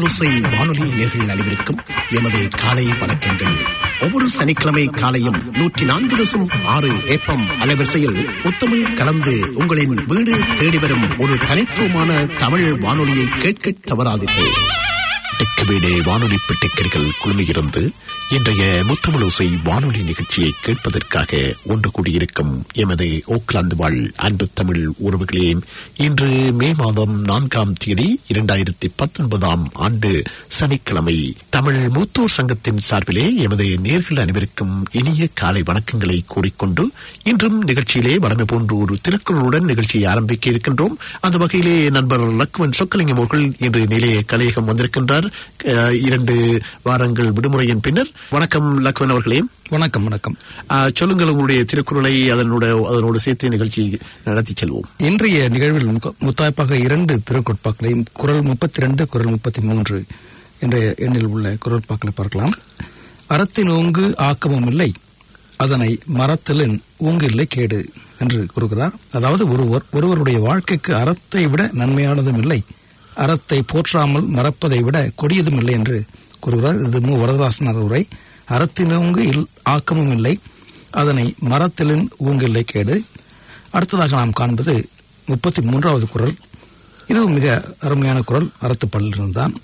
முத்தமிழோசை வானொலி நேர்கள் அனைவருக்கும் எமது காலை வணக்கங்கள் ஒவ்வொரு சனிக்கிழமை காலையும் நூற்றி நான்கு தசம் ஆறு ஏப்பம் அலைவரிசையில் முத்தமிழ் கலந்து உங்களின் வீடு தேடி வரும் ஒரு தனித்துவமான தமிழ் வானொலியை கேட்க தவறாதீர்கள் டெக்கு வீடு வானொலி பெட்டிக்கர்கள் குழுமியிருந்து இன்றைய முத்தமிழோசை வானொலி நிகழ்ச்சியை கேட்பதற்காக ஒன்று கூடியிருக்கும் எமது ஓக்லாந்து வாழ் அன்பு தமிழ் உறவுகளே இன்று மே மாதம் நான்காம் தேதி இரண்டாயிரத்தி பத்தொன்பதாம் ஆண்டு சனிக்கிழமை தமிழ் மூத்தோர் சங்கத்தின் சார்பிலே எமது நேர்கள் அனைவருக்கும் இனிய காலை வணக்கங்களை கூறிக்கொண்டு இன்றும் நிகழ்ச்சியிலே வளமை போன்று ஒரு திருக்குறளுடன் நிகழ்ச்சியை ஆரம்பிக்க இருக்கின்றோம் அந்த வகையிலே நண்பர் லக்வன் சொக்கலிங்கம் அவர்கள் இன்று நிலைய கலையகம் வந்திருக்கின்றார் அஹ், இரண்டு வாரங்கள் விடுமுறையின் பின்னர் வணக்கம் லக்வன் அவர்களே வணக்கம் வணக்கம் அஹ், சொல்லுங்கள் உங்களுடைய திருக்குறளை அதனோட அதனோடு சேர்த்து நிகழ்ச்சி நடத்தி செல்வோம் இன்றைய நிகழ்வில் முக்க- முத்தாய்ப்பாக இரண்டு திருக்குட்பாக்களையும் குரல் முப்பத்தி ரெண்டு குரல் முப்பத்தி மூன்று என்ற எண்ணில் உள்ள குரல்பாக்களை பார்க்கலாம் அறத்தின் ஊங்கு ஆக்கமும் இல்லை அதனை மரத்திலின் ஊங்கு இல்லை கேடு என்று கூறுகிறார் அதாவது ஒருவர் ஒருவருடைய வாழ்க்கைக்கு அறத்தை விட நன்மையானதும் இல்லை அறத்தை போற்றாமல் மறப்பதை விட கொடியதும் இல்லை என்று கூறுகிறார் இது மு வரதராசனர் உரை அறத்தினூங்கு இல் ஆக்கமும் இல்லை அதனை மரத்திலின் ஊங்கில்லை கேடு அடுத்ததாக நாம் காண்பது முப்பத்தி மூன்றாவது குரல் இதுவும் மிக அருமையான குரல் அறத்துப்பள்ளிருந்தான்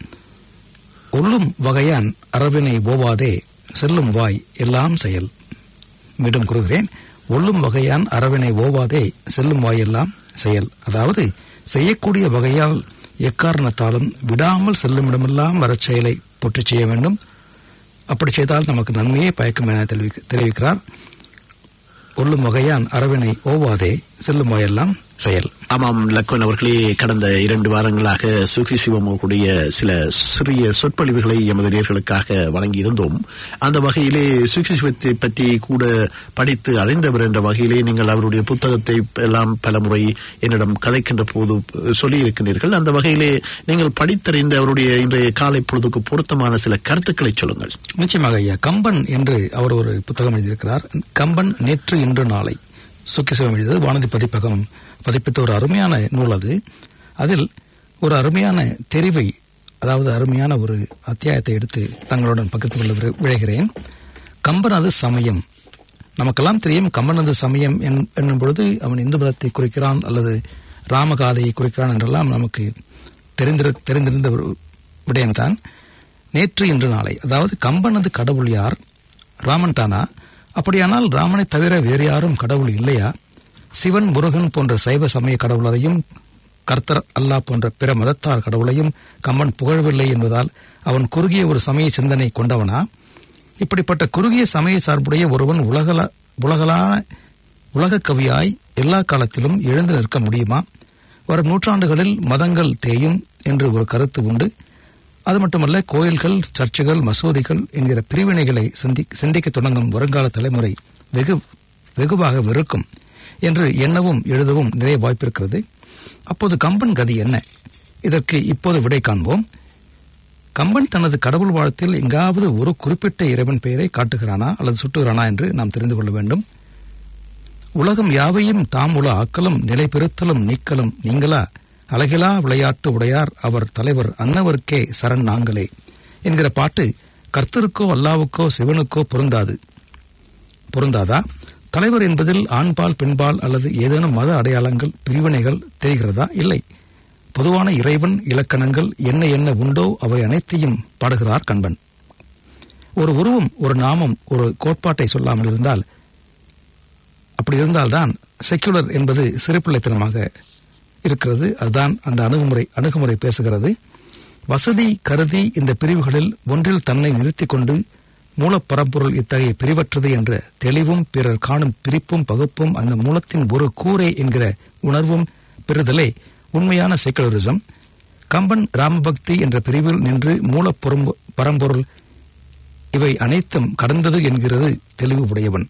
ஒல்லும் வகையான் அரவினை ஓவாதே செல்லும் வாய் எல்லாம் செயல் மீண்டும் கூறுகிறேன் ஒல்லும் வகையான் அரவினை ஓவாதே செல்லும் வாய் எல்லாம் செயல் அதாவது செய்யக்கூடிய வகையால் எக்காரணத்தாலும் விடாமல் செல்லுமிடமெல்லாம் வரச் செயலை போற்றுச் செய்ய வேண்டும் அப்படி செய்தால் நமக்கு நன்மையே பயக்கும் என தெரிவிக்க- தெரிவிக்கிறார் ஒல்லும் வகையான் அரவினை ஓவாதே செல்லும் வாயெல்லாம் செயல் ஆமாம் லக்வன் அவர்களே கடந்த இரண்டு வாரங்களாக சுகி சிவமுடைய சில சிறிய சொற்பொழிவுகளை எமது நேர்களுக்காக வழங்கியிருந்தோம் அந்த வகையிலே சுகி சிவத்தை பற்றி கூட படித்து அறிந்தவர் என்ற வகையிலே நீங்கள் அவருடைய புத்தகத்தை எல்லாம் பலமுறை என்னிடம் கதைக்கின்ற போது சொல்லியிருக்கிறீர்கள் அந்த வகையிலே நீங்கள் படித்தறிந்த அவருடைய இன்றைய காலை பொழுதுக்கு பொருத்தமான சில கருத்துக்களை சொல்லுங்கள் நிச்சயமாக ஐயா கம்பன் என்று அவர் ஒரு புத்தகம் எழுதியிருக்கிறார் கம்பன் நேற்று இன்று நாளை சுக்கிசிவம் எழுதியது வானதி பதிப்பகம் பதிப்பித்த ஒரு அருமையான நூல் அது அதில் ஒரு அருமையான தெரிவை அதாவது அருமையான ஒரு அத்தியாயத்தை எடுத்து தங்களுடன் பக்கத்தில் கொள்ள விரு- விழைகிறேன் கம்பனது சமயம் நமக்கெல்லாம் தெரியும் கம்பனது சமயம் என்- என்னும் பொழுது அவன் இந்து மதத்தை குறிக்கிறான் அல்லது ராமகாதையை குறிக்கிறான் என்றெல்லாம் நமக்கு தெரிந்திரு தெரிந்திருந்த ஒரு விடயம்தான் நேற்று இன்று நாளை அதாவது கம்பனது கடவுள் யார் ராமன் தானா அப்படியானால் ராமனை தவிர வேறு யாரும் கடவுள் இல்லையா சிவன் முருகன் போன்ற சைவ சமய கடவுளரையும் கர்த்தர் அல்லாஹ் போன்ற பிற மதத்தார் கடவுளையும் கம்பன் புகழவில்லை என்பதால் அவன் குறுகிய ஒரு சமய சிந்தனை கொண்டவனா இப்படிப்பட்ட குறுகிய சமய சார்புடைய ஒருவன் உலகல உலகளான உலகக் கவியாய் எல்லா காலத்திலும் எழுந்து நிற்க முடியுமா வரும் நூற்றாண்டுகளில் மதங்கள் தேயும் என்று ஒரு கருத்து உண்டு அது மட்டுமல்ல கோயில்கள் சர்ச்சுகள் மசூதிகள் என்கிற பிரிவினைகளை சிந்தி சிந்திக்க தொடங்கும் வருங்கால தலைமுறை வெகு வெகுவாக வெறுக்கும் என்று எண்ணவும் எழுதவும் நிறைய வாய்ப்பிருக்கிறது அப்போது கம்பன் கதி என்ன இதற்கு இப்போது விடை காண்போம் கம்பன் தனது கடவுள் வாழ்த்தில் எங்காவது ஒரு குறிப்பிட்ட இறைவன் பெயரை காட்டுகிறானா அல்லது சுட்டுகிறானா என்று நாம் தெரிந்து கொள்ள வேண்டும் உலகம் யாவையும் தாம் உல ஆக்கலும் நிலை பெறுத்தலும் நீக்கலும் நீங்களா அழகிலா விளையாட்டு உடையார் அவர் தலைவர் அன்னவருக்கே சரண் நாங்களே என்கிற பாட்டு கர்த்தருக்கோ அல்லாவுக்கோ சிவனுக்கோ பொருந்தாது பொருந்தாதா தலைவர் என்பதில் ஆண்பால் பெண்பால் அல்லது ஏதேனும் மத அடையாளங்கள் பிரிவினைகள் தெரிகிறதா இல்லை பொதுவான இறைவன் இலக்கணங்கள் என்ன என்ன உண்டோ அவை அனைத்தையும் பாடுகிறார் கண்பன் ஒரு உருவம் ஒரு நாமம் ஒரு கோட்பாட்டை சொல்லாமல் இருந்தால் அப்படி இருந்தால்தான் செக்குலர் என்பது சிறுபிள்ளைத்தனமாக இருக்கிறது அதுதான் அந்த அணுகுமுறை அணுகுமுறை பேசுகிறது வசதி கருதி இந்த பிரிவுகளில் ஒன்றில் தன்னை நிறுத்திக் கொண்டு மூலப்பரம்பொருள் இத்தகைய பிரிவற்றது என்ற தெளிவும் பிறர் காணும் பிரிப்பும் பகுப்பும் அந்த மூலத்தின் ஒரு கூரை என்கிற உணர்வும் பெறுதலே உண்மையான செக்குலரிசம் கம்பன் ராமபக்தி என்ற பிரிவில் நின்று மூலப்பொரும் பரம்பொருள் இவை அனைத்தும் கடந்தது என்கிறது தெளிவு உடையவன்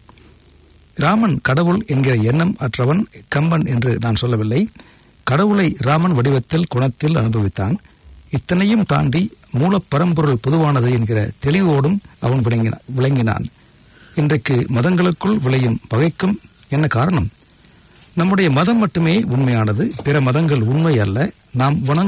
ராமன் கடவுள் என்கிற எண்ணம் அற்றவன் கம்பன் என்று நான் சொல்லவில்லை கடவுளை ராமன் வடிவத்தில் குணத்தில் அனுபவித்தான் இத்தனையும் தாண்டி மூலப்பரம்பொருள் பொதுவானது என்கிற தெளிவோடும் அவன் விளங்கின- விளங்கினான் இன்றைக்கு மதங்களுக்குள் விளையும் பகைக்கும் என்ன காரணம் நம்முடைய மதம் மட்டுமே உண்மையானது பிற மதங்கள் உண்மை அல்ல நாம் வணங்கும்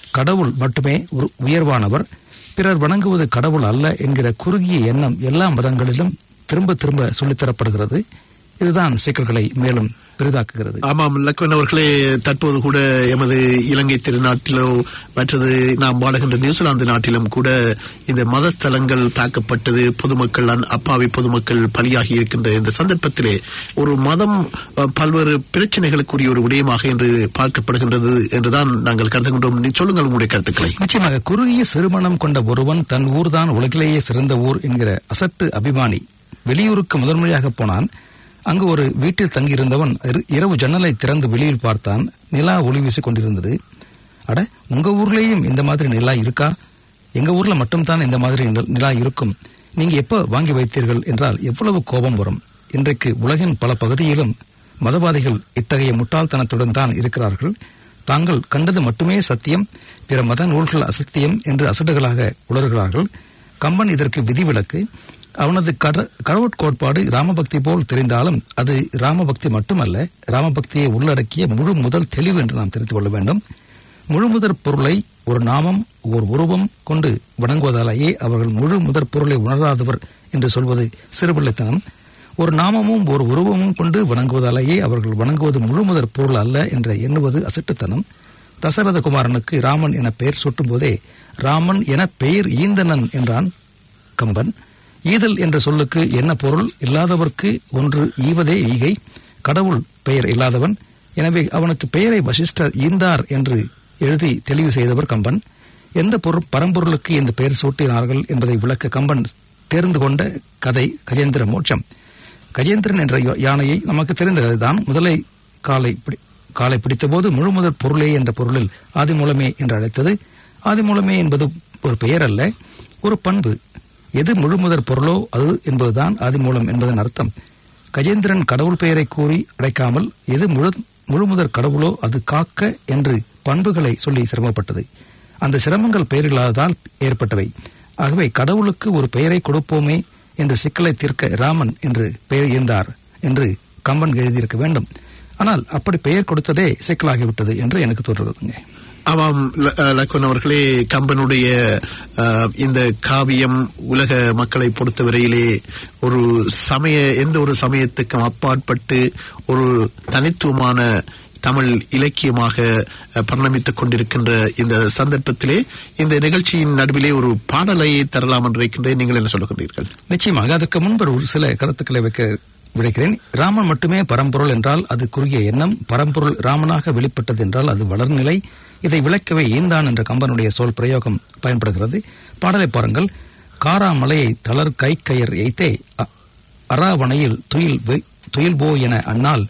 கடவுள் மட்டுமே உரு- உயர்வானவர் பிறர் வணங்குவது கடவுள் அல்ல என்கிற குறுகிய எண்ணம் எல்லா மதங்களிலும் திரும்ப திரும்ப சொல்லித்தரப்படுகிறது இதுதான் சிக்கல்களை மேலும் பெரிதாக்குகிறது ஆமாம் லக்வன் அவர்களே தற்போது கூட எமது இலங்கை திருநாட்டிலோ மற்றது நாம் வாழுகின்ற நியூசிலாந்து நாட்டிலும் கூட இந்த மதஸ்தலங்கள் தாக்கப்பட்டது பொதுமக்கள் அன்- அப்பாவி பொதுமக்கள் பலியாகி இருக்கின்ற இந்த சந்தர்ப்பத்திலே ஒரு மதம் அஹ், பல்வேறு பிரச்சனைகளுக்குரிய ஒரு விடயமாக என்று பார்க்கப்படுகின்றது என்றுதான் நாங்கள் கருதுகின்றோம் நீ சொல்லுங்கள் உங்களுடைய கருத்துக்களை நிச்சயமாக குறுகிய சிறுமணம் கொண்ட ஒருவன் தன் ஊர்தான் உலகிலேயே சிறந்த ஊர் என்கிற அசட்டு அபிமானி வெளியூருக்கு முதன்முறையாக போனான் அங்கு ஒரு வீட்டில் தங்கியிருந்தவன் இரு- இரவு ஜன்னலை திறந்து வெளியில் பார்த்தான் நிலா ஒளி வீசிக் கொண்டிருந்தது அட உங்க ஊர்லயும் இந்த மாதிரி நிலா இருக்கா எங்க ஊர்ல மட்டும்தான் இந்த மாதிரி நில- நிலா இருக்கும் நீங்க எப்ப வாங்கி வைத்தீர்கள் என்றால் எவ்வளவு கோபம் வரும் இன்றைக்கு உலகின் பல பகுதியிலும் மதவாதிகள் இத்தகைய முட்டாள்தனத்துடன் தான் இருக்கிறார்கள் தாங்கள் கண்டது மட்டுமே சத்தியம் பிற மத நூல்கள் அசத்தியம் என்று அசடுகளாக உணர்கிறார்கள் கம்பன் இதற்கு விதிவிலக்கு அவனது கட- கடவுட்கோட்பாடு ராமபக்தி போல் தெரிந்தாலும் அது ராமபக்தி மட்டுமல்ல ராமபக்தியை உள்ளடக்கிய முழு முதல் தெளிவு என்று நாம் தெரிந்து கொள்ள வேண்டும் முழு முதற் பொருளை ஒரு நாமம் ஒரு உருவம் கொண்டு வணங்குவதாலேயே அவர்கள் முழு முதற் பொருளை உணராதவர் என்று சொல்வது சிறுபிள்ளைத்தனம் ஒரு நாமமும் ஒரு உருவமும் கொண்டு வணங்குவதாலேயே அவர்கள் வணங்குவது முழு முதற் பொருள் அல்ல என்ற எண்ணுவது அசட்டுத்தனம் தசரத குமாரனுக்கு ராமன் என பெயர் சூட்டும் போதே ராமன் என பெயர் ஈந்தனன் என்றான் கம்பன் ஈதல் என்ற சொல்லுக்கு என்ன பொருள் இல்லாதவர்க்கு ஒன்று ஈவதே ஈகை கடவுள் பெயர் இல்லாதவன் எனவே அவனுக்கு பெயரை வசிஷ்டர் ஈந்தார் என்று எழுதி தெளிவு செய்தவர் கம்பன் எந்த பொருள் பரம்பொருளுக்கு இந்த பெயர் சூட்டினார்கள் என்பதை விளக்க கம்பன் தேர்ந்து கொண்ட கதை கஜேந்திர மோட்சம் கஜேந்திரன் என்ற யா- யானையை நமக்கு தெரிந்த கதைதான் முதலை காலை பிடி- காலை பிடித்தபோது முழுமுதற் பொருளே என்ற பொருளில் ஆதிமூலமே என்று அழைத்தது ஆதிமூலமே என்பது ஒரு பெயர் அல்ல ஒரு பண்பு எது முழுமுதற் பொருளோ அது என்பதுதான் ஆதிமூலம் என்பதன் அர்த்தம் கஜேந்திரன் கடவுள் பெயரை கூறி அடைக்காமல் எது முழு முழுமுதற் கடவுளோ அது காக்க என்று பண்புகளை சொல்லி சிரமப்பட்டது அந்த சிரமங்கள் பெயரில்லாததால் ஏற்பட்டவை ஆகவே கடவுளுக்கு ஒரு பெயரை கொடுப்போமே என்று சிக்கலை தீர்க்க ராமன் என்று பெயர் ஈந்தார் என்று கம்பன் எழுதியிருக்க வேண்டும் ஆனால் அப்படி பெயர் கொடுத்ததே சிக்கலாகிவிட்டது என்று எனக்கு தோன்றுகிறதுங்க ஆமாம் ல- அஹ், லக்வன் அவர்களே கம்பனுடைய அஹ், இந்த காவியம் உலக மக்களை பொறுத்தவரையிலே ஒரு சமய எந்த ஒரு சமயத்துக்கும் அப்பாற்பட்டு ஒரு தனித்துவமான தமிழ் இலக்கியமாக அஹ், பரிணமித்துக் கொண்டிருக்கின்ற இந்த சந்தர்ப்பத்திலே இந்த நிகழ்ச்சியின் நடுவிலே ஒரு பாடலை தரலாம் என்று இருக்கின்றேன் நீங்கள் என்ன சொல்லுகின்றீர்கள் நிச்சயமாக அதற்கு முன்பு ஒரு சில கருத்துக்களை வைக்க விடைக்கிறேன் ராமன் மட்டுமே பரம்பொருள் என்றால் அது குறுகிய எண்ணம் பரம்பொருள் ராமனாக வெளிப்பட்டது என்றால் அது வளர்நிலை இதை விளக்கவே ஈந்தான் என்ற கம்பனுடைய சொல் பிரயோகம் பயன்படுகிறது பாடலை பாருங்கள் காராமலையை தளர் கை கயர் எய்த்தே அ- அராவணையில் துயில் வெ- துயில்போ என அண்ணால்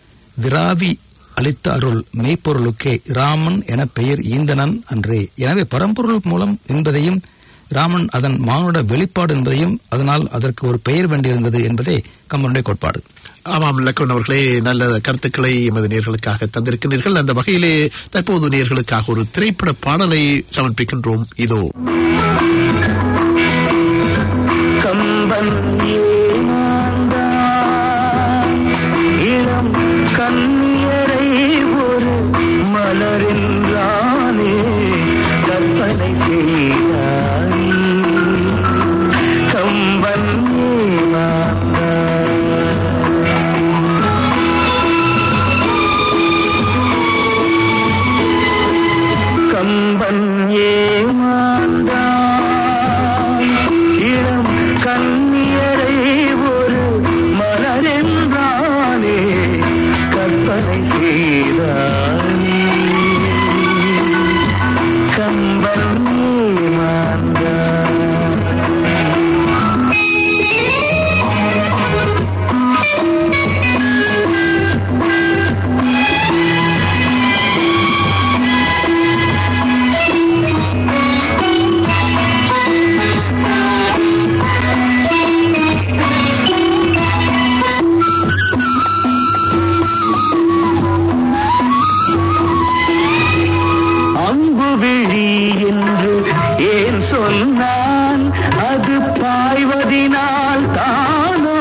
விராவி அளித்த அருள் மெய்ப்பொருளுக்கே ராமன் என பெயர் ஈந்தனன் அன்றே எனவே பரம்பொருள் மூலம் என்பதையும் ராமன் அதன் மானுட வெளிப்பாடு என்பதையும் அதனால் அதற்கு ஒரு பெயர் வேண்டியிருந்தது என்பதே கம்பனுடைய கோட்பாடு ஆமாம் லக்வன் அவர்களே நல்ல கருத்துக்களை எமது நேர்களுக்காக தந்திருக்கின்றீர்கள் அந்த வகையிலே தற்போது நேர்களுக்காக ஒரு திரைப்பட பாடலை சமர்ப்பிக்கின்றோம் இதோ கம்பன் ஏமாந்தான் இளம் கண்ணியரை ஒரு மலரென்றானே கற்பனை செய்தானே கம்பன் ஏமாந்தான் கம்பன் ஏமாந்தான் இளம் கண்ணியரை ஒரு மலரென்றானே கற்பனை செய்தானே கம்பன் ஏமாந்தான் அம்பு விழி என்று ஏன் சொன்னான் அது பாய்வதினால் தானோ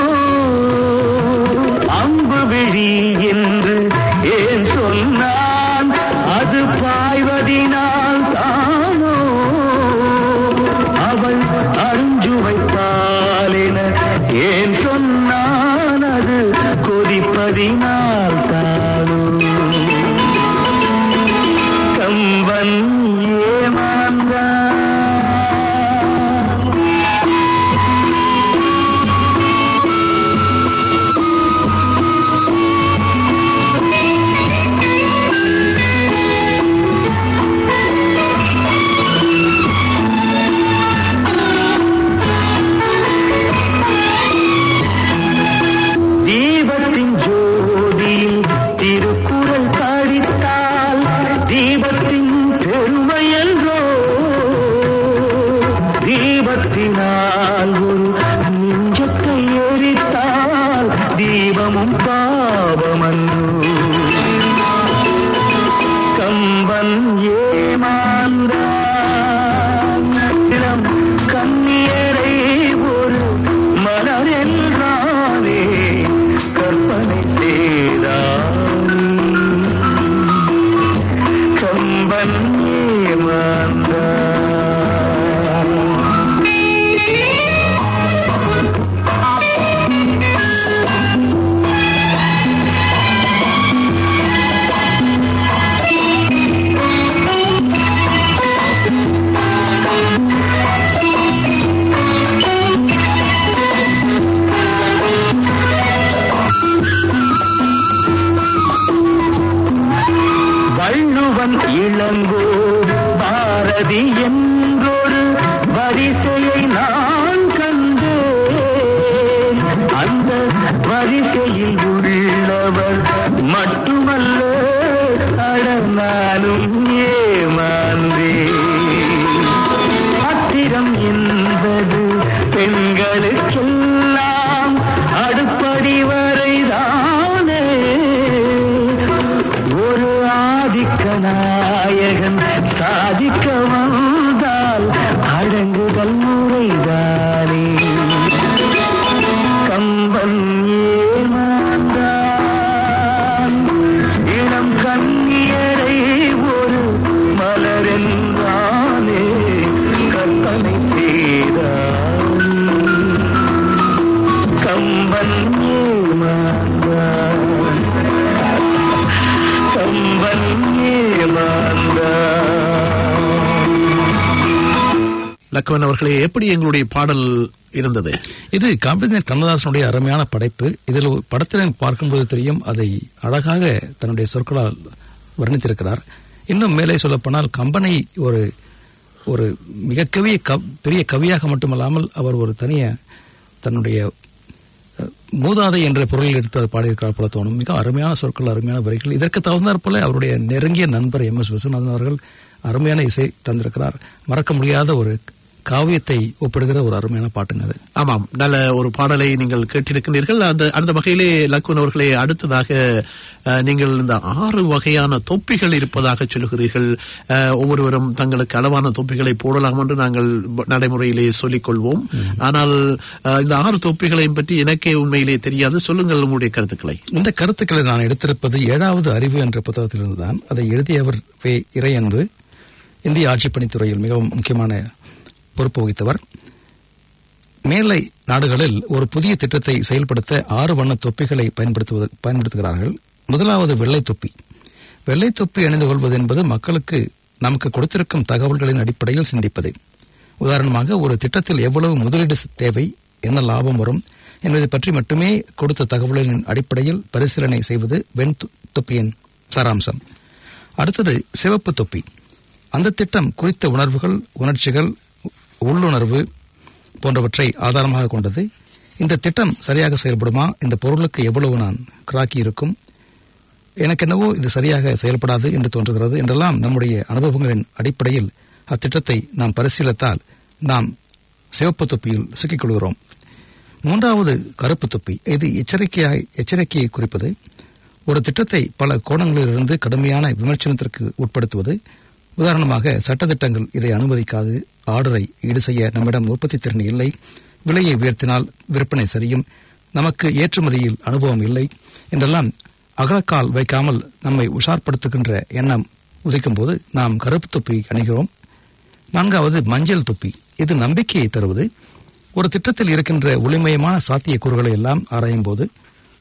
அம்பு விழி என்று ஏன் சொன்னான் அது பாய்வதினால் தானோ சோதிப்பதினால் தானோ கம்பன் ஏமாந்தான் தீபத்தின் ஜோதியில் திருக்குறள் படித்தால் தீபத்தின் பெருமையன்றோ தீபத்தினால் ஒரு நெஞ்சத்தை எரித்தால் தீபமும் பாவமன்றோ கம்பன் ஏமாந்தான் இளம் கண்ணியரை ஒரு மலர் என்றானே கற்பனை செய்தான் கம்பன் ஏமாந்தான் வள்ளுவன் இளங்கோ பாரதி என்றொரு வரிசையை நான் கண்டேன் அந்த வரிசையில் உள்ளவர் மட்டுமல்ல அடனாலும் ஏமாந்தேன் பத்திரம் என்பது பெண்களுக்கெல்லாம் அடுப்படி வரைதானே ஒரு ஆதிக்க நாயகன் சாதிக்க வந்தால் அடங்குதல் முறைதானே கம்பன் ஏமாந்தான் இளம் கண்ணியரை ஒரு மலரென்றானே கற்பனை செய்தான் கம்பன் ஏமாந்தான் கம்பன் ஏமாந்தான் லக்வன் அவர்களே எப்படி எங்களுடைய பாடல் இருந்தது இது கவிஞர் கண்ணதாசனுடைய அருமையான படைப்பு இதில் ஒரு படத்தில் பார்க்கும்போது தெரியும் அதை அழகாக தன்னுடைய சொற்களால் வர்ணித்திருக்கிறார் இன்னும் மேலே சொல்லப்போனால் கம்பனை ஒரு ஒரு மிக கவிய கவ்- பெரிய கவியாக மட்டுமல்லாமல் அவர் ஒரு தனிய தன்னுடைய அஹ், மூதாதை என்ற பொருளில் எடுத்து அதை பாடியிருக்கிறார் போல தோணும் மிக அருமையான சொற்கள் அருமையான வரிகள் இதற்கு தகுந்தாற் போல அவருடைய நெருங்கிய நண்பர் எம் எஸ் விஸ்வநாதன் அவர்கள் அருமையான இசை தந்திருக்கிறார் மறக்க முடியாத ஒரு காவியத்தை ஒப்பிடுகிற ஒரு அருமையான பாட்டுங்க அது ஆமாம் நல்ல ஒரு பாடலை நீங்கள் கேட்டிருக்கிறீர்கள் அந்த அந்த வகையிலே லக்குவன் அவர்களே அடுத்ததாக அஹ், நீங்கள் இந்த ஆறு வகையான தொப்பிகள் இருப்பதாக சொல்லுகிறீர்கள் அஹ், ஒவ்வொருவரும் தங்களுக்கு அளவான தொப்பிகளை போடலாம் என்று நாங்கள் ப- நடைமுறையிலே சொல்லிக் கொள்வோம் ஆனால் அஹ், இந்த ஆறு தொப்பிகளையும் பற்றி எனக்கே உண்மையிலே தெரியாது சொல்லுங்கள் உங்களுடைய கருத்துக்களை இந்த கருத்துக்களை நான் எடுத்திருப்பது ஏழாவது அறிவு என்ற புத்தகத்திலிருந்து தான் அதை எழுதியவர் வே இறையன்பு இந்திய ஆட்சிப்பணித்துறையில் மிகவும் முக்கியமான பொறுப்பு வகித்தவர் மேலை நாடுகளில் ஒரு புதிய திட்டத்தை செயல்படுத்த ஆறு வண்ண தொப்பிகளை பயன்படுத்துவது பயன்படுத்துகிறார்கள் முதலாவது வெள்ளை தொப்பி வெள்ளை தொப்பி அணிந்து கொள்வது என்பது மக்களுக்கு நமக்கு கொடுத்திருக்கும் தகவல்களின் அடிப்படையில் சிந்திப்பது உதாரணமாக ஒரு திட்டத்தில் எவ்வளவு முதலீடு தேவை என்ன லாபம் வரும் என்பதை பற்றி மட்டுமே கொடுத்த தகவல்களின் அடிப்படையில் பரிசீலனை செய்வது வெண் தொ- தொப்பியின் சாராம்சம் அடுத்தது சிவப்பு தொப்பி அந்த திட்டம் குறித்த உணர்வுகள் உணர்ச்சிகள் உ- உள்ளுணர்வு போன்றவற்றை ஆதாரமாக கொண்டது இந்த திட்டம் சரியாக செயல்படுமா இந்த பொருளுக்கு எவ்வளவு நான் கிராக்கி இருக்கும் எனக்கு என்னவோ இது சரியாக செயல்படாது என்று தோன்றுகிறது என்றெல்லாம் நம்முடைய அனுபவங்களின் அடிப்படையில் அத்திட்டத்தை நாம் பரிசீலித்தால் நாம் சிவப்பு தொப்பியில் சிக்கிக்கொள்கிறோம் மூன்றாவது கருப்பு தொப்பி இது எச்சரிக்கையாய் எச்சரிக்கையை குறிப்பது ஒரு திட்டத்தை பல கோணங்களிலிருந்து கடுமையான விமர்சனத்திற்கு உட்படுத்துவது உதாரணமாக சட்டத்திட்டங்கள் இதை அனுமதிக்காது ஆர்டரை ஈடு செய்ய நம்மிடம் உற்பத்தி திறன் இல்லை விலையை உயர்த்தினால் விற்பனை சரியும் நமக்கு ஏற்றுமதியில் அனுபவம் இல்லை என்றெல்லாம் அகலக்கால் வைக்காமல் நம்மை உஷார்படுத்துகின்ற எண்ணம் உதிக்கும் போது நாம் கருப்பு தொப்பி அணிகிறோம் நான்காவது மஞ்சள் தொப்பி இது நம்பிக்கையை தருவது ஒரு திட்டத்தில் இருக்கின்ற ஒளிமயமான சாத்தியக்கூறுகளை எல்லாம் ஆராயும் போது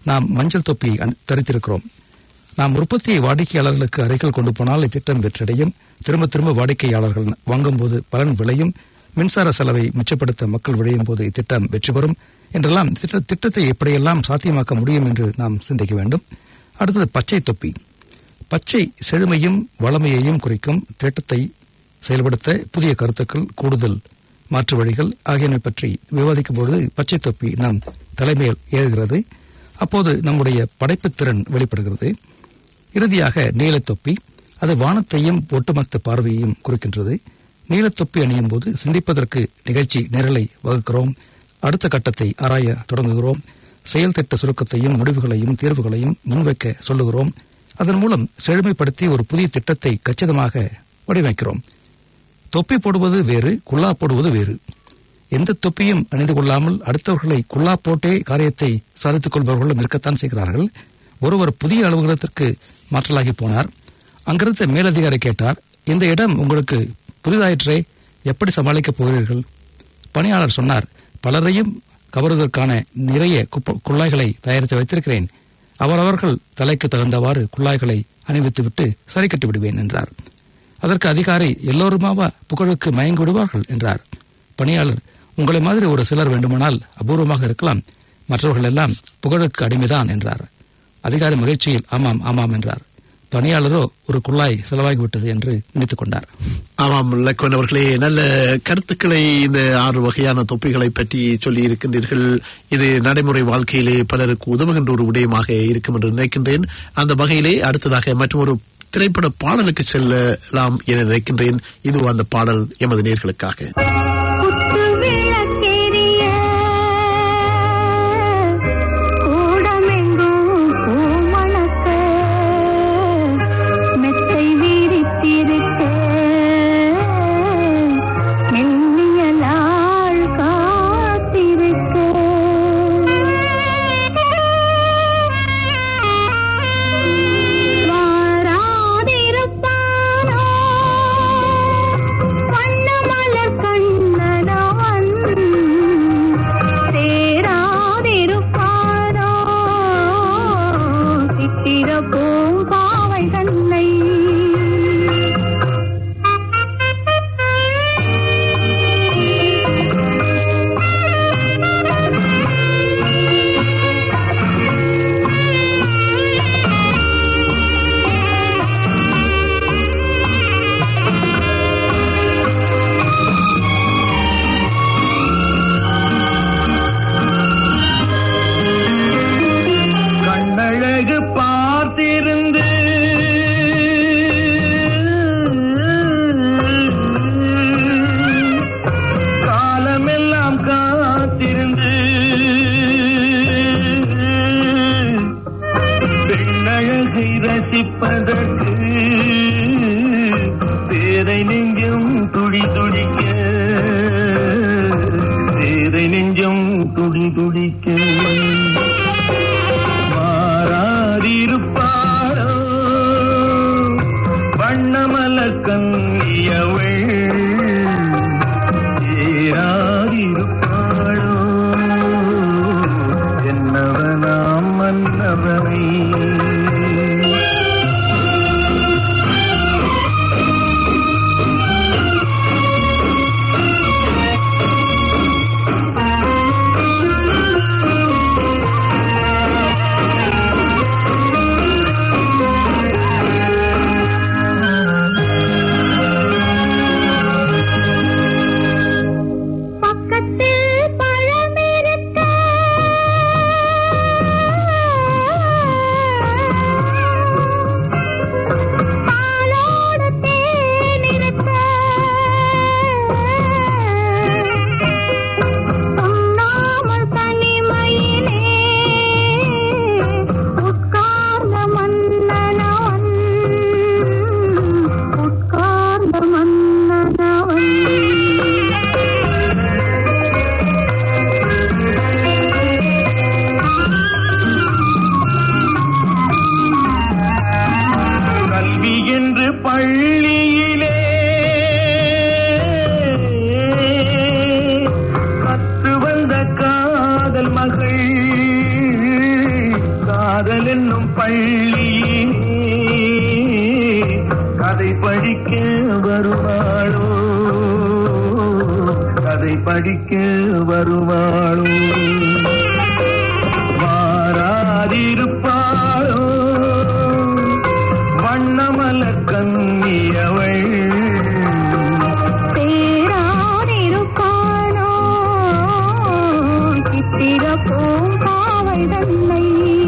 நாம் மஞ்சள் தொப்பி அணி- தரித்திருக்கிறோம் நாம் உற்பத்தியை வாடிக்கையாளர்களுக்கு அருகில் கொண்டு போனால் இத்திட்டம் வெற்றியடையும் திரும்ப திரும்ப வாடிக்கையாளர்கள் வாங்கும்போது பலன் விளையும் மின்சார செலவை மிச்சப்படுத்த மக்கள் விளையும் போது இத்திட்டம் வெற்றி பெறும் என்றெல்லாம் திட்ட- திட்டத்தை எப்படியெல்லாம் சாத்தியமாக்க முடியும் என்று நாம் சிந்திக்க வேண்டும் அடுத்தது பச்சை தொப்பி பச்சை செழுமையும் வளமையையும் குறிக்கும் திட்டத்தை செயல்படுத்த புதிய கருத்துக்கள் கூடுதல் மாற்று வழிகள் ஆகியவை பற்றி விவாதிக்கும் பொழுது பச்சை தொப்பி நம் தலைமையில் ஏறுகிறது அப்போது நம்முடைய படைப்புத் திறன் வெளிப்படுகிறது இறுதியாக நீலத்தொப்பி அது வானத்தையும் ஒட்டுமொத்த பார்வையையும் குறிக்கின்றது நீலத்தொப்பி அணியும் போது சிந்திப்பதற்கு நிகழ்ச்சி நிரலை வகுக்கிறோம் அடுத்த கட்டத்தை ஆராய தொடங்குகிறோம் செயல் திட்ட சுருக்கத்தையும் முடிவுகளையும் தீர்வுகளையும் முன்வைக்க சொல்லுகிறோம் அதன் மூலம் செழுமைப்படுத்தி ஒரு புதிய திட்டத்தை கச்சிதமாக வடிவமைக்கிறோம் தொப்பி போடுவது வேறு குல்லா போடுவது வேறு எந்த தொப்பியும் அணிந்து கொள்ளாமல் அடுத்தவர்களை குல்லா போட்டே காரியத்தை சாதித்துக் கொள்பவர்களும் இருக்கத்தான் செய்கிறார்கள் ஒருவர் புதிய அலுவலகத்திற்கு மாற்றலாகி போனார் அங்கிருந்த மேலதிகாரி கேட்டார் இந்த இடம் உங்களுக்கு புதிதாயிற்றே எப்படி சமாளிக்கப் போகிறீர்கள் பணியாளர் சொன்னார் பலரையும் கவருவதற்கான நிறைய குப்ப- குழாய்களை தயாரித்து வைத்திருக்கிறேன் அவரவர்கள் தலைக்கு தகுந்தவாறு குழாய்களை அணிவித்துவிட்டு சரி கட்டி விடுவேன் என்றார் அதற்கு அதிகாரி எல்லோருமாவா புகழுக்கு மயங்கி விடுவார்கள் என்றார் பணியாளர் உங்களை மாதிரி ஒரு சிலர் வேண்டுமானால் அபூர்வமாக இருக்கலாம் மற்றவர்கள் எல்லாம் புகழுக்கு அடிமைதான் என்றார் அதிகாரி மகிழ்ச்சியில் ஆமாம் ஆமாம் என்றார் பணியாளரோ ஒரு குழாய் செலவாகிவிட்டது என்று நினைத்துக் கொண்டார் ஆமாம் லக்கோன் அவர்களே நல்ல கருத்துக்களை இந்த ஆறு வகையான தொப்பிகளை பற்றி சொல்லி இருக்கின்றீர்கள் இது நடைமுறை வாழ்க்கையிலே பலருக்கு உதவுகின்ற ஒரு விடயமாக இருக்கும் என்று நினைக்கின்றேன் அந்த வகையிலே அடுத்ததாக மற்றொரு திரைப்பட பாடலுக்கு செல்லலாம் என நினைக்கின்றேன் இது அந்த பாடல் எமது நேர்களுக்காக குத்து விளக்கெரிய கூடமெங்கும் பூமணக்க மெத்தை விரித்திருக்க மெல்லியலாள் காத்திருக்க வாராதிருப்பானோ வண்ணமலர் கண்ணனவன் சேராதிருப்பானோ சித்திர பூங்காவை தன்னை கண்ணழகு பார்த்திருந்து காலமெல்லாம் காத்திருந்து பெண்ணழகை ரசிப்பதற்கு பேரை நெஞ்சம் துடி துடிக்க பேரை நெஞ்சம் துடி துடிக்க மாறாதிருப்பாரோ வண்ணமல கங்கியவள் ஏறாதிருப்பாளோ என்னவனாம் மன்னவனை பக்கத்தில் பழமிருக்க பாலோடு தேனிருக்க உண்ணாமல் தனிமையிலே உட்கார்ந்த மன்னனவன் உட்கார்ந்த மன்னனவன் கல்வி என்று பள்ளியிலே கற்று வந்த காதல் மகள் என்னும் பள்ளியிலே கதை படிக்க வருவாளோ கதை படிக்க வருவாளோ வாராதிருப்பாளோ வண்ணமலர் கண்ணியவள் தேராதிருப்பானோ சித்திர பூங்காவல் தன்னை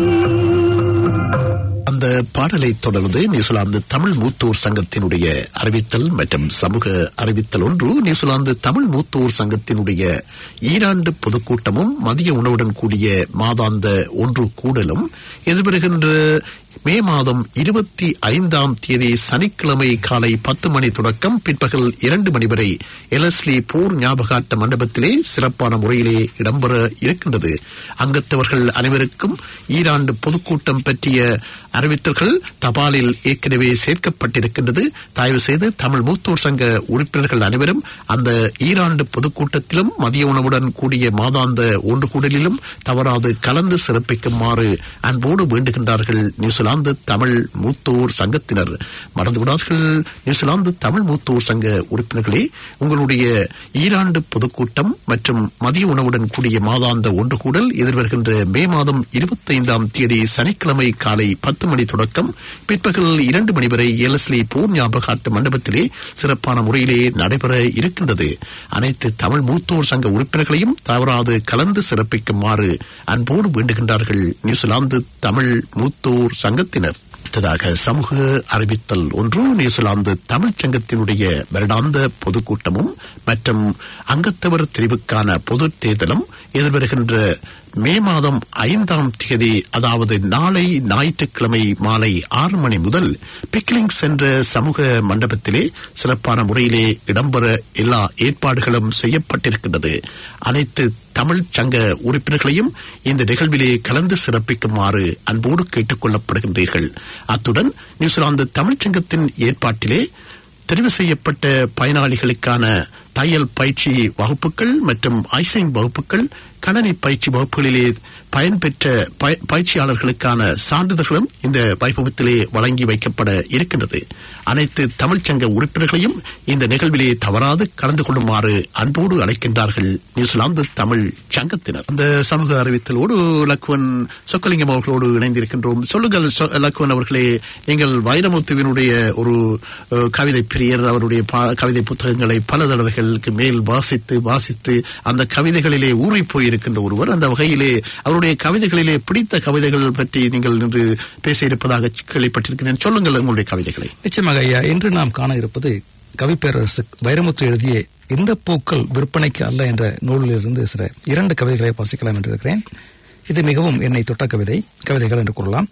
அந்த பாடலை தொடர்ந்து நியூசிலாந்து தமிழ் மூத்தோர் சங்கத்தினுடைய அறிவித்தல் மற்றும் சமூக அறிவித்தல் ஒன்று நியூசிலாந்து தமிழ் மூத்தோர் சங்கத்தினுடைய ஈராண்டு பொதுக்கூட்டமும் மதிய உணவுடன் கூடிய மாதாந்த ஒன்று கூடலும் எதிர்வருகின்ற மே மாதம் இருபத்தி ஐந்தாம் தேதி சனிக்கிழமை காலை பத்து மணி தொடக்கம் பிற்பகல் இரண்டு மணி வரை எலஸ்லி போர் ஞாபகார்த்த மண்டபத்திலே சிறப்பான முறையிலே இடம்பெற இருக்கின்றது அங்கத்தவர்கள் அனைவருக்கும் ஈராண்டு பொதுக்கூட்டம் பற்றிய அறிவித்தல்கள் தபாலில் ஏற்கனவே சேர்க்கப்பட்டிருக்கின்றது தயவு செய்து தமிழ் மூத்தோர் சங்க உறுப்பினர்கள் அனைவரும் அந்த ஈராண்டு பொதுக்கூட்டத்திலும் மதிய உணவுடன் கூடிய மாதாந்த ஒன்று கூடலிலும் தவறாது கலந்து சிறப்பிக்குமாறு அன்போடு வேண்டுகின்றார்கள் நியூசிலாந்து தமிழ் மூத்தோர் சங்கத்தினர் மறந்துவிடாதீர்கள் நியூசிலாந்து தமிழ் மூத்தோர் சங்க உறுப்பினர்களே உங்களுடைய ஈராண்டு பொதுக்கூட்டம் மற்றும் மதிய உணவுடன் கூடிய மாதாந்த ஒன்று கூடல் எதிர்வருகின்ற மே மாதம் இருபத்தைந்தாம் தேதி சனிக்கிழமை காலை பத்து மணி தொடக்கம் பிற்பகல் இரண்டு மணி வரை ஏலஸ்லி போர் ஞாபகார்த்த மண்டபத்திலே சிறப்பான முறையிலே நடைபெற இருக்கின்றது அனைத்து தமிழ் மூத்தோர் சங்க உறுப்பினர்களையும் தவறாது கலந்து சிறப்பிக்குமாறு அன்போடு வேண்டுகின்றார்கள் நியூசிலாந்து தமிழ் மூத்தோர் சங்கத்தினர் அடுத்ததாக சமூக அறிவித்தல் ஒன்று நியூசிலாந்து தமிழ்ச் சங்கத்தினுடைய வருடாந்த பொதுக்கூட்டமும் மற்றும் அங்கத்தவர் தெரிவுக்கான பொதுத் தேர்தலும் எதிர்வருகின்ற மே மாதம் ஐந்தாம் தேதி அதாவது நாளை ஞாயிற்றுக்கிழமை மாலை ஆறு மணி முதல் பிக்லிங்ஸ் என்ற சமூக மண்டபத்திலே சிறப்பான முறையிலே இடம்பெற எல்லா ஏற்பாடுகளும் செய்யப்பட்டிருக்கின்றது அனைத்து தமிழ் சங்க உறுப்பினர்களையும் இந்த நிகழ்விலே கலந்து சிறப்பிக்குமாறு அன்போடு கேட்டுக் கொள்ளப்படுகின்றீர்கள் அத்துடன் நியூசிலாந்து தமிழ்ச் சங்கத்தின் ஏற்பாட்டிலே தெரிவு செய்யப்பட்ட பயனாளிகளுக்கான தையல் பயிற்சி வகுப்புகள் மற்றும் ஐசிங் வகுப்புகள் கணனி பயிற்சி வகுப்புகளிலே பயன்பெற்ற பய- பயிற்சியாளர்களுக்கான சான்றிதழ்களும் இந்த வைபவத்திலே வழங்கி வைக்கப்பட இருக்கின்றது அனைத்து தமிழ்ச்சங்க உறுப்பினர்களையும் இந்த நிகழ்விலே தவறாது கலந்து கொள்ளுமாறு அன்போடு அழைக்கின்றார்கள் நியூசிலாந்து தமிழ் சங்கத்தினர் அந்த சமூக அறிவித்தலோடு லக்வன் சொக்கலிங்கம் அவர்களோடு இணைந்திருக்கின்றோம் சொல்லுங்கள் சொ- லக்வன் அவர்களே நீங்கள் வைரமுத்துவினுடைய ஒரு அஹ், கவிதை பிரியர் அவருடைய பா- கவிதை புத்தகங்களை பல தடவைகளுக்கு மேல் வாசித்து வாசித்து அந்த கவிதைகளிலே ஊறி போயிருக்கின்ற ஒருவர் அந்த வகையிலே அவருடைய கவிதைகளிலே பிடித்த கவிதைகள் பற்றி நீங்கள் நின்று பேசியிருப்பதாக கேள்விப்பட்டிருக்கிறேன் சொல்லுங்கள் உங்களுடைய கவிதைகளை நிச்சயமாக ஐயா இன்று நாம் காண இருப்பது கவிப்பேரரசு வைரமுத்து எழுதிய இந்த பூக்கள் விற்பனைக்கு அல்ல என்ற நூலிலிருந்து சில இரண்டு கவிதைகளை வாசிக்கலாம் என்று இருக்கிறேன் இது மிகவும் என்னை தொட்ட கவிதை கவிதைகள் என்று கூறலாம்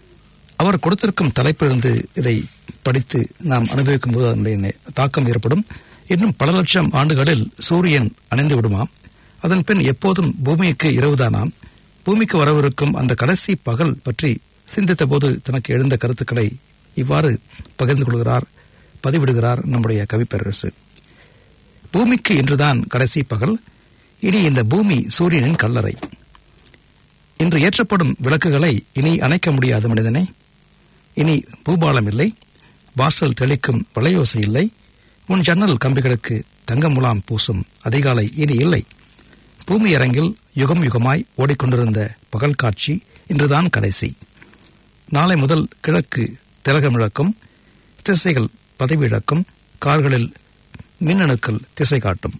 அவர் கொடுத்திருக்கும் தலைப்பிலிருந்து இதை படித்து நாம் அனுபவிக்கும் போது அதனுடைய நெ- தாக்கம் ஏற்படும் இன்னும் பல லட்சம் ஆண்டுகளில் சூரியன் அணைந்து விடுமாம் அதன் பின் எப்போதும் பூமிக்கு இரவுதானாம் பூமிக்கு வரவிருக்கும் அந்த கடைசி பகல் பற்றி சிந்தித்த போது தனக்கு எழுந்த கருத்துக்களை இவ்வாறு பகிர்ந்து கொள்கிறார் பதிவிடுகிறார் நம்முடைய கவிப்பேரரசு பூமிக்கு இன்றுதான் கடைசி பகல் இனி இந்த பூமி சூரியனின் கல்லறை இன்று ஏற்றப்படும் விளக்குகளை இனி அணைக்க முடியாது மனிதனே இனி பூபாலம் இல்லை வாசல் தெளிக்கும் வளையோசை இல்லை உன் ஜன்னல் கம்பிகளுக்கு தங்க முலாம் பூசும் அதிகாலை இனி இல்லை பூமி அரங்கில் யுகம் யுகமாய் ஓடிக்கொண்டிருந்த பகல் காட்சி இன்றுதான் கடைசி நாளை முதல் கிழக்கு திலகமிழக்கும் திசைகள் பதவி இழக்கும் கார்களில் மின்னணுக்கள் திசை காட்டும்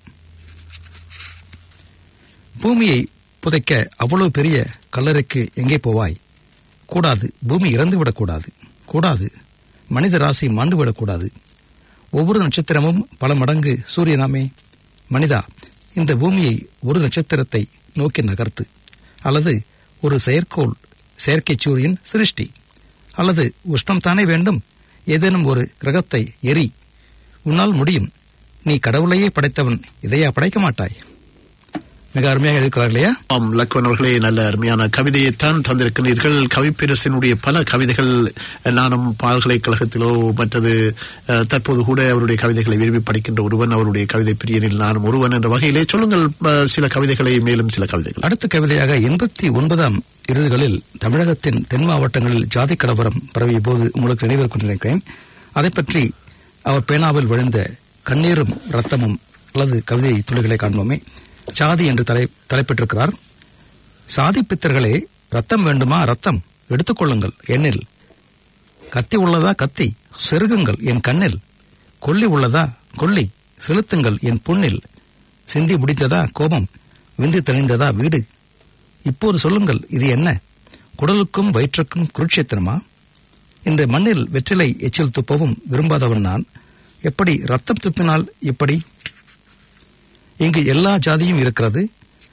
பூமியை புதைக்க அவ்வளவு பெரிய கல்லறைக்கு எங்கே போவாய் கூடாது பூமி இறந்துவிடக்கூடாது கூடாது மனித ராசி மாண்டுவிடக்கூடாது ஒவ்வொரு நட்சத்திரமும் பல மடங்கு சூரியனாமே மனிதா இந்த பூமியை ஒரு நட்சத்திரத்தை நோக்கி நகர்த்து அல்லது ஒரு செயற்கோள் செயற்கை சூரியன் சிருஷ்டி அல்லது உஷ்ணம் தானே வேண்டும் ஏதேனும் ஒரு கிரகத்தை எரி உன்னால் முடியும் நீ கடவுளையே படைத்தவன் இதையா படைக்க மாட்டாய் மிக அருமையாக இருக்கிறார் இல்லையா ஆம் லக்வன் அவர்களே நல்ல அருமையான கவிதையைத்தான் தந்திருக்கிறீர்கள் கவிப்பேரசினுடைய பல கவிதைகள் நானும் பல்கலைக்கழகத்திலோ மற்றது அஹ், தற்போது கூட அவருடைய கவிதைகளை விரும்பி படிக்கின்ற ஒருவன் அவருடைய கவிதை பிரியனில் நானும் ஒருவன் என்ற வகையிலே சொல்லுங்கள் அஹ், சில கவிதைகளை மேலும் சில கவிதைகள் அடுத்த கவிதையாக எண்பத்தி ஒன்பதாம் இறுதிகளில் தமிழகத்தின் தென் மாவட்டங்களில் ஜாதி கலவரம் பரவிய போது உங்களுக்கு நினைவிருக்கும் நினைக்கிறேன் அதை பற்றி அவர் பேனாவில் விழுந்த கண்ணீரும் ரத்தமும் அல்லது கவிதை துளிகளை காண்போமே சாதி என்று தலை தலைப்பிட்டிருக்கிறார் சாதி பித்தர்களே ரத்தம் வேண்டுமா ரத்தம் எடுத்துக்கொள்ளுங்கள் எண்ணில் கத்தி உள்ளதா கத்தி செருகுங்கள் என் கண்ணில் கொல்லி உள்ளதா கொல்லி செலுத்துங்கள் என் புண்ணில் சிந்தி முடித்ததா கோபம் விந்து தெளிந்ததா வீடு இப்போது சொல்லுங்கள் இது என்ன குடலுக்கும் வயிற்றுக்கும் குருட்சேத்திரமா இந்த மண்ணில் வெற்றிலை எச்சில் துப்பவும் விரும்பாதவன் நான் எப்படி ரத்தம் துப்பினால் எப்படி இங்கு எல்லா ஜாதியும் இருக்கிறது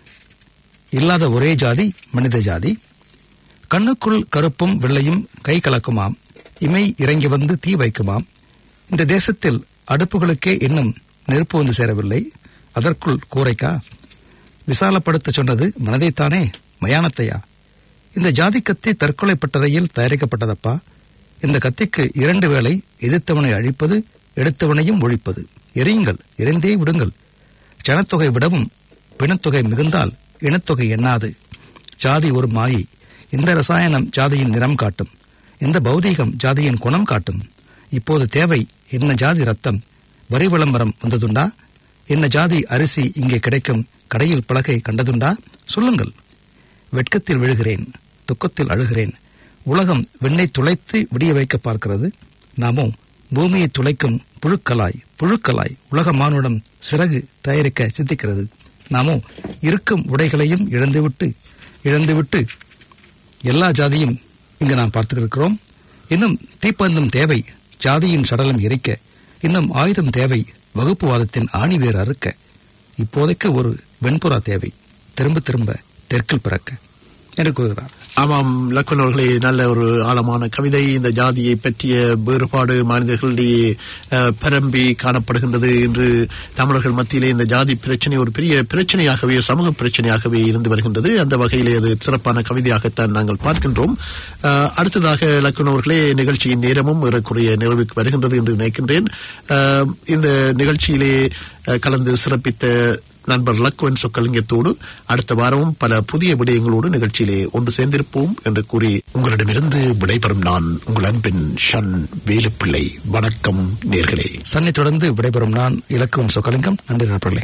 இல்லாத ஒரே ஜாதி மனித ஜாதி கண்ணுக்குள் கருப்பும் வெள்ளையும் கை கலக்குமாம் இமை இறங்கி வந்து தீ வைக்குமாம் இந்த தேசத்தில் அடுப்புகளுக்கே இன்னும் நெருப்பு வந்து சேரவில்லை அதற்குள் கூரைக்கா விசாலப்படுத்த சொன்னது மனதைத்தானே மயானத்தையா இந்த ஜாதி கத்தி தற்கொலை பட்டறையில் தயாரிக்கப்பட்டதப்பா இந்த கத்திக்கு இரண்டு வேளை எதிர்த்தவனை அழிப்பது எடுத்தவனையும் ஒழிப்பது எரியுங்கள் எரிந்தே விடுங்கள் ஜனத்தொகை விடவும் பிணத்தொகை மிகுந்தால் இனத்தொகை எண்ணாது ஜாதி ஒரு மாயை இந்த ரசாயனம் ஜாதியின் நிறம் காட்டும் இந்த பௌதீகம் ஜாதியின் குணம் காட்டும் இப்போது தேவை என்ன ஜாதி ரத்தம் வரி விளம்பரம் வந்ததுண்டா என்ன ஜாதி அரிசி இங்கே கிடைக்கும் கடையில் பலகை கண்டதுண்டா சொல்லுங்கள் வெட்கத்தில் விழுகிறேன் துக்கத்தில் அழுகிறேன் உலகம் விண்ணை துளைத்து விடிய வைக்க பார்க்கிறது நாமோ பூமியை துளைக்கும் புழுக்களாய் புழுக்களாய் உலக மானுடம் சிறகு தயாரிக்க சிந்திக்கிறது நாமோ இருக்கும் உடைகளையும் இழந்துவிட்டு இழந்துவிட்டு எல்லா ஜாதியும் இங்கு நாம் பார்த்துருக்கிறோம் இன்னும் தீப்பந்தம் தேவை ஜாதியின் சடலம் எரிக்க இன்னும் ஆயுதம் தேவை வகுப்புவாதத்தின் ஆணிவேர் அறுக்க இப்போதைக்கு ஒரு வெண்புறா தேவை திரும்ப திரும்ப தெற்கில் பிறக்க என்று கூறுகிறார் ஆமாம் லக்வன் அவர்களே நல்ல ஒரு ஆழமான கவிதை இந்த ஜாதியை பற்றிய வேறுபாடு மனிதர்களிடையே அஹ், பரம்பி காணப்படுகின்றது என்று தமிழர்கள் மத்தியிலே இந்த ஜாதி பிரச்சனை ஒரு பெரிய பிரச்சனையாகவே சமூக பிரச்சனையாகவே இருந்து வருகின்றது அந்த வகையிலே அது சிறப்பான கவிதையாகத்தான் நாங்கள் பார்க்கின்றோம் அஹ், அடுத்ததாக லக்வன் அவர்களே நிகழ்ச்சியின் நேரமும் ஏறக்குறைய நிறைவுக்கு வருகின்றது என்று நினைக்கின்றேன் அஹ், இந்த நிகழ்ச்சியிலே அஹ், கலந்து சிறப்பித்த நண்பர் லக்குவன் சொக்கலிங்கத்தோடு அடுத்த வாரமும் பல புதிய விடயங்களோடு நிகழ்ச்சியிலே ஒன்று சேர்ந்திருப்போம் என்று கூறி உங்களிடமிருந்து விடைபெறும் நான் உங்கள் அன்பின் ஷன் வேலுப்பிள்ளை வணக்கம் நேர்களே சன்னை தொடர்ந்து விடைபெறும் நான் இலக்குவன் சொக்கலிங்கம் நன்றி நண்பர்களே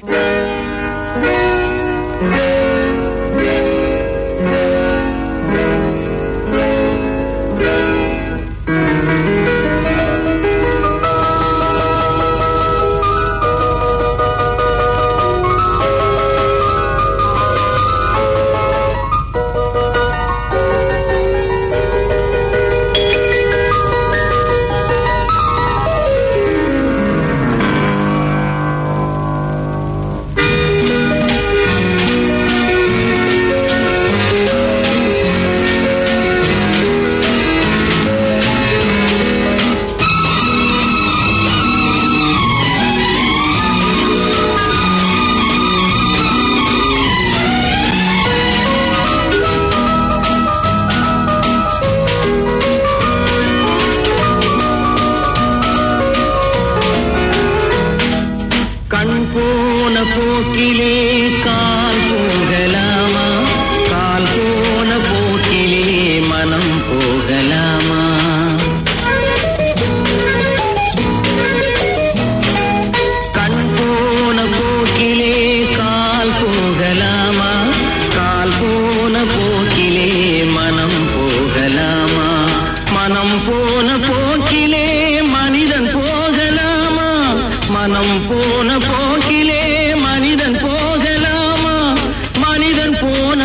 கண் போன போக்கிலே கால் போகலாமா கால் போன போக்கிலே மனம் போகலாமா கண் போன போக்கிலே கால் போகலாமா கால் போன போக்கிலே மனம் போகலாமா மனம் போன போக்கிலே மனிதன் போகலாமா மனம் போன போக்கிலே மனிதன் போகலாமா மனிதன் போன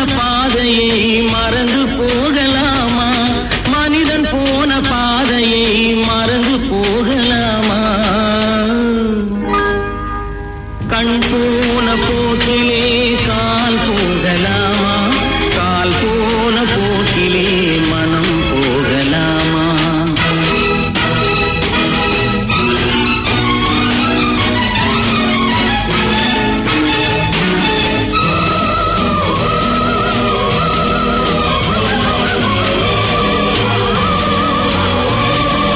பாதையை மறந்து போகலாமா மனிதன் போன பாதையை மறந்து